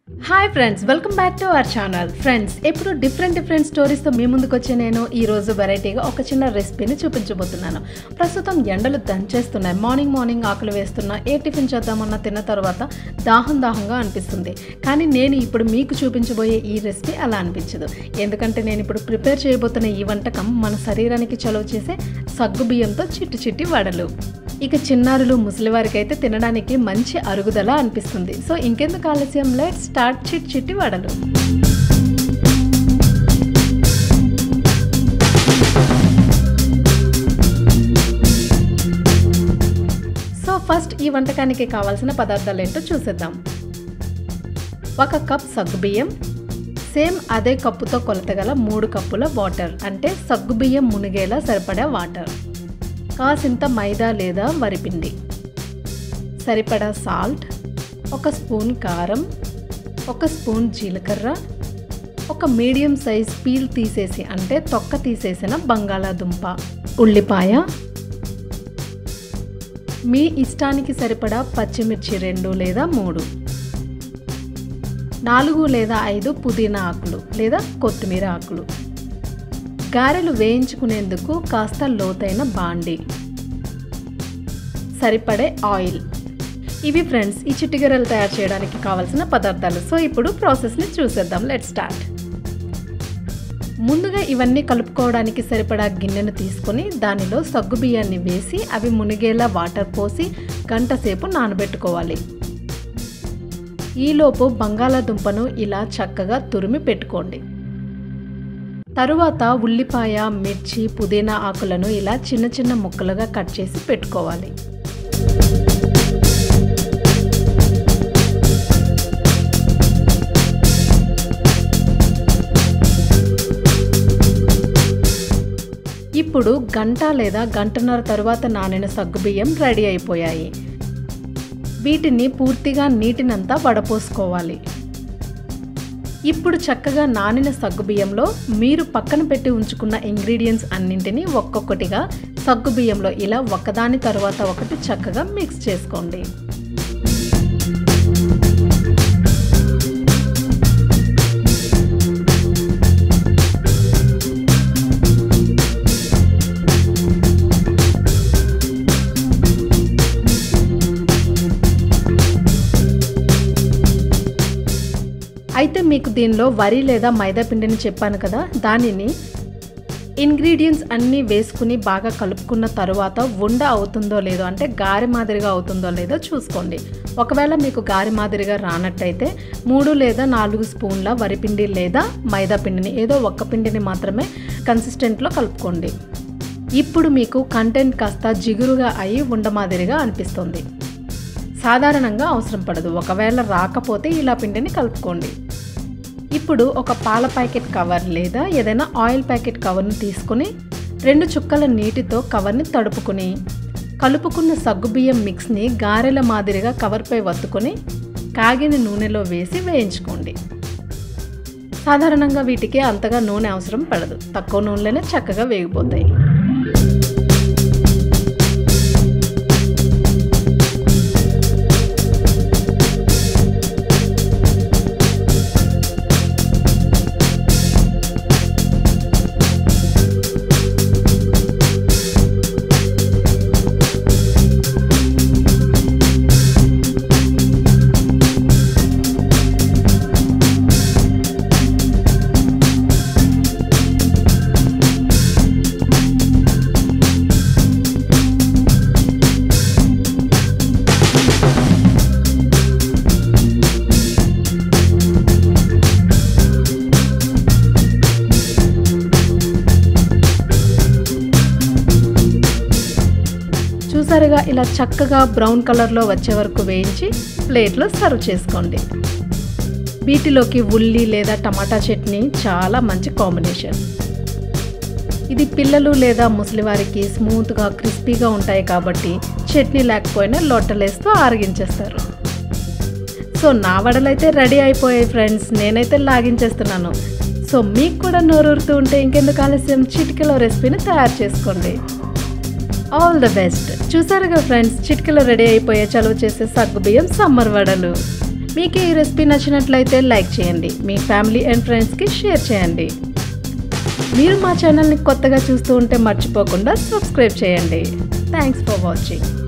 hi friends welcome back to our channel friends ఎప్పుడు different different స్టోరీస్తో మీ ముందుకు వచ్చే నేను ఈ రోజు వెరైటీగా ఒక చిన్న రెసిపీని చూపించబోతున్నాను ప్రస్తుతం ఎండలు దంచేస్తున్నాయి మార్నింగ్ మార్నింగ్ ఆకలి వేస్తున్నా ఏ టిఫిన్ చేద్దామన్నా తిన్న తర్వాత దాహం దాహంగా అనిపిస్తుంది కానీ నేను ఇప్పుడు మీకు చూపించబోయే ఈ రెసిపీ అలా అనిపించదు ఎందుకంటే నేను ఇప్పుడు ప్రిపేర్ చేయబోతున్న ఈ వంటకం మన శరీరానికి చలువ చేసే సగ్గు బియ్యంతో చిట్టి చిట్టి వడలు ఇక చిన్నారులు ముసలివారికి అయితే తినడానికి మంచి అరుగుదల అనిపిస్తుంది సో ఇంకెందుకు ఆలస్యం లెట్ స్టార్ట్ చిట్ చిట్టి వడలు సో ఫస్ట్ ఈ వంటకానికి కావాల్సిన పదార్థాలు ఏంటో చూసేద్దాం ఒక కప్ సగ్గుబియ్యం సేమ్ అదే కప్పుతో కొలతగల మూడు కప్పుల వాటర్ అంటే సగ్గుబియ్యం మునిగేలా సరిపడా వాటర్ కాసింత మైదా లేదా వరిపిండి సరిపడా సాల్ట్ ఒక స్పూన్ కారం ఒక స్పూన్ జీలకర్ర ఒక మీడియం సైజ్ పీల్ తీసేసి అంటే తొక్క తీసేసిన బంగాళాదుంప ఉల్లిపాయ మీ ఇష్టానికి సరిపడా పచ్చిమిర్చి రెండు లేదా మూడు నాలుగు లేదా ఐదు పుదీనా ఆకులు లేదా కొత్తిమీర ఆకులు గారెలు వేయించుకునేందుకు కాస్త లోతైన బాండి సరిపడే ఆయిల్ ఇవి ఫ్రెండ్స్ ఈ చిట్టిగరెలు తయారు చేయడానికి కావాల్సిన పదార్థాలు సో ఇప్పుడు ప్రాసెస్ని చూసేద్దాం లెట్ స్టార్ట్ ముందుగా ఇవన్నీ కలుపుకోవడానికి సరిపడా గిన్నెను తీసుకొని దానిలో సగ్గు బియ్యాన్ని వేసి అవి మునిగేలా వాటర్ పోసి గంట సేపు నానబెట్టుకోవాలి ఈలోపు బంగాళాదుంపను ఇలా చక్కగా తురిమి పెట్టుకోండి తరువాత ఉల్లిపాయ మిర్చి పుదీనా ఆకులను ఇలా చిన్న చిన్న ముక్కలుగా కట్ చేసి పెట్టుకోవాలి ఇప్పుడు గంట లేదా గంటన్నర తరువాత నానిన సగ్గుబియ్యం రెడీ అయిపోయాయి వీటిని పూర్తిగా నీటినంతా వడపోసుకోవాలి ఇప్పుడు చక్కగా నానిన సగ్గుబియ్యంలో మీరు పక్కన పెట్టి ఉంచుకున్న ఇంగ్రీడియంట్స్ అన్నింటినీ ఒక్కొక్కటిగా సగ్గుబియ్యంలో ఇలా ఒకదాని తర్వాత ఒకటి చక్కగా మిక్స్ చేసుకోండి అయితే మీకు దీనిలో వరి లేదా మైదా పిండిని చెప్పాను కదా దానిని ఇంగ్రీడియంట్స్ అన్నీ వేసుకుని బాగా కలుపుకున్న తరువాత ఉండ అవుతుందో లేదో అంటే గారె మాదిరిగా అవుతుందో లేదో చూసుకోండి ఒకవేళ మీకు గారె మాదిరిగా రానట్టయితే మూడు లేదా నాలుగు స్పూన్ల వరిపిండి లేదా మైదా పిండిని ఏదో ఒక్క పిండిని మాత్రమే కన్సిస్టెంట్లో కలుపుకోండి ఇప్పుడు మీకు కంటెంట్ కాస్త జిగురుగా అయి ఉండ మాదిరిగా అనిపిస్తుంది సాధారణంగా అవసరం పడదు ఒకవేళ రాకపోతే ఇలా పిండిని కలుపుకోండి ఇప్పుడు ఒక పాల ప్యాకెట్ కవర్ లేదా ఏదైనా ఆయిల్ ప్యాకెట్ కవర్ను తీసుకుని రెండు చుక్కల నీటితో కవర్ని తడుపుకుని కలుపుకున్న సగ్గుబియ్యం మిక్స్ని గారెల మాదిరిగా కవర్పై వత్తుకొని కాగిన నూనెలో వేసి వేయించుకోండి సాధారణంగా వీటికి అంతగా నూనె అవసరం పడదు తక్కువ నూనెలోనే చక్కగా వేగిపోతాయి చూసారుగా ఇలా చక్కగా బ్రౌన్ కలర్లో వచ్చే వరకు వేయించి ప్లేట్లో సర్వ్ చేసుకోండి వీటిలోకి ఉల్లి లేదా టమాటా చట్నీ చాలా మంచి కాంబినేషన్ ఇది పిల్లలు లేదా ముసలివారికి స్మూత్గా క్రిస్పీగా ఉంటాయి కాబట్టి చట్నీ లేకపోయినా లొట్టలేస్తూ ఆరగించేస్తారు సో నా వడలైతే రెడీ అయిపోయాయి ఫ్రెండ్స్ నేనైతే లాగించేస్తున్నాను సో మీకు కూడా నోరూరుతూ ఉంటే ఇంకెందుకు ఆలస్యం చిటికెలో రెసిపీని తయారు చేసుకోండి ఆల్ ద బెస్ట్ చూసారుగా ఫ్రెండ్స్ చిటికెలో రెడీ అయిపోయే చలువ చేసే సగ్గుబియ్యం సమ్మర్ వడలు మీకు ఈ రెసిపీ నచ్చినట్లయితే లైక్ చేయండి మీ ఫ్యామిలీ అండ్ ఫ్రెండ్స్కి షేర్ చేయండి మీరు మా ఛానల్ని కొత్తగా చూస్తూ ఉంటే మర్చిపోకుండా సబ్స్క్రైబ్ చేయండి థ్యాంక్స్ ఫర్ వాచింగ్